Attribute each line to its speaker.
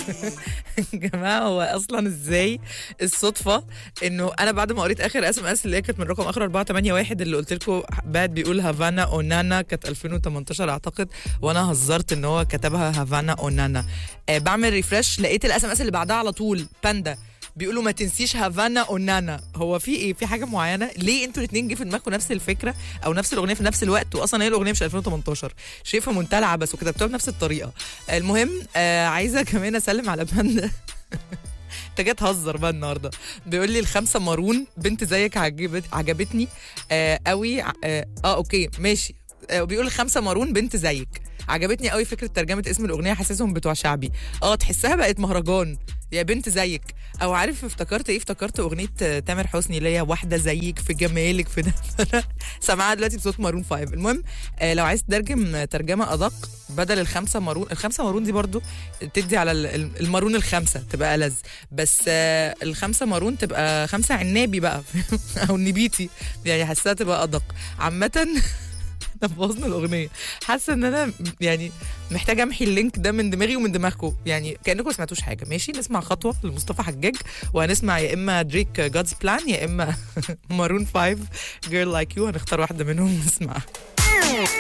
Speaker 1: يا جماعه هو اصلا ازاي الصدفه انه انا بعد ما قريت اخر اس ام اس اللي هي كانت من رقم اخر 481 اللي قلت لكم بعد بيقول هافانا اونانا كانت 2018 اعتقد وانا هزرت ان هو كتبها هافانا اونانا آه بعمل ريفرش لقيت الاس ام اس اللي بعدها على طول باندا بيقولوا ما تنسيش هافانا اونانا هو في ايه في حاجه معينه ليه انتوا الاثنين جه في دماغكم نفس الفكره او نفس الاغنيه في نفس الوقت واصلا هي الاغنيه مش 2018 شايفه منتهى العبث وكتبتوها بنفس الطريقه المهم آه عايزه كمان اسلم على باندا انت جاي تهزر بقى النهارده بيقول لي الخمسه مارون بنت زيك عجبت عجبتني آه قوي اه, آه اوكي ماشي آه بيقول الخمسه مارون بنت زيك عجبتني قوي فكره ترجمه اسم الاغنيه حاسسهم بتوع شعبي اه تحسها بقت مهرجان يا بنت زيك او عارف افتكرت ايه افتكرت اغنيه تامر حسني اللي هي واحده زيك في جمالك في ده سامعاها دلوقتي بصوت مارون 5 المهم آه لو عايز تترجم ترجمه ادق بدل الخمسه مارون الخمسه مارون دي برضو تدي على المارون الخمسه تبقى ألذ بس آه الخمسه مارون تبقى خمسه عنابي بقى او النبيتي يعني حاساها تبقى ادق عامه احنا بوظنا الاغنيه حاسه ان انا يعني محتاجه امحي اللينك ده من دماغي ومن دماغكم يعني كانكم ما سمعتوش حاجه ماشي نسمع خطوه لمصطفى حجاج وهنسمع يا اما دريك جادز بلان يا اما مارون 5 جيرل لايك يو هنختار واحده منهم نسمعها